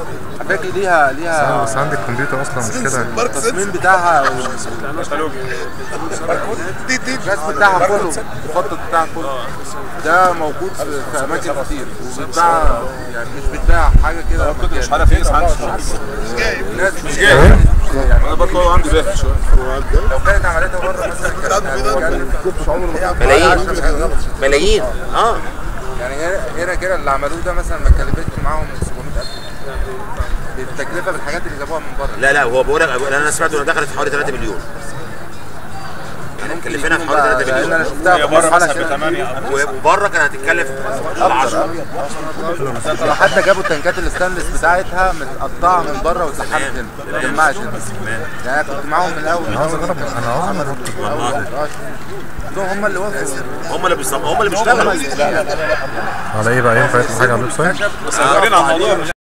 حباكي ليها ليها بس عندي الكمبيوتر اصلا مش كده التصميم بتاعها الرسم بتاعها كله المخطط بتاعها كله ده موجود في في اماكن كتير وبيتباع يعني مش بيتباع حاجه كده مش عارف ايه عندي الناس مش ايه؟ انا برضه عندي باهت شويه لو كانت عملتها بره مثلا كانت هتكلف ملايين ملايين اه يعني هنا هنا كده اللي عملوه ده مثلا ما كلفتش معاهم 700000 التكلفه بالحاجات اللي جابوها من بره لا لا هو بقول لك انا سمعت انها دخلت حوالي 3 مليون يعني مكلفينها في حوالي 3 لان انا مليون شفتها هي في بره مرحله مثلا ب كده 8 وبره كانت هتتكلف 10 حتى جابوا التنكات الستانلس بتاعتها متقطعه من بره واتسحبت هنا اتجمعت هنا يعني انا كنت معاهم من الاول انا عاوز اجرب انا عاوز اجرب دول هم اللي وافقوا هم اللي بيصمموا هم اللي هم بيشتغلوا اللي على ايه بقى ينفع يطلع حاجه على الويب سايت؟ بس على الموضوع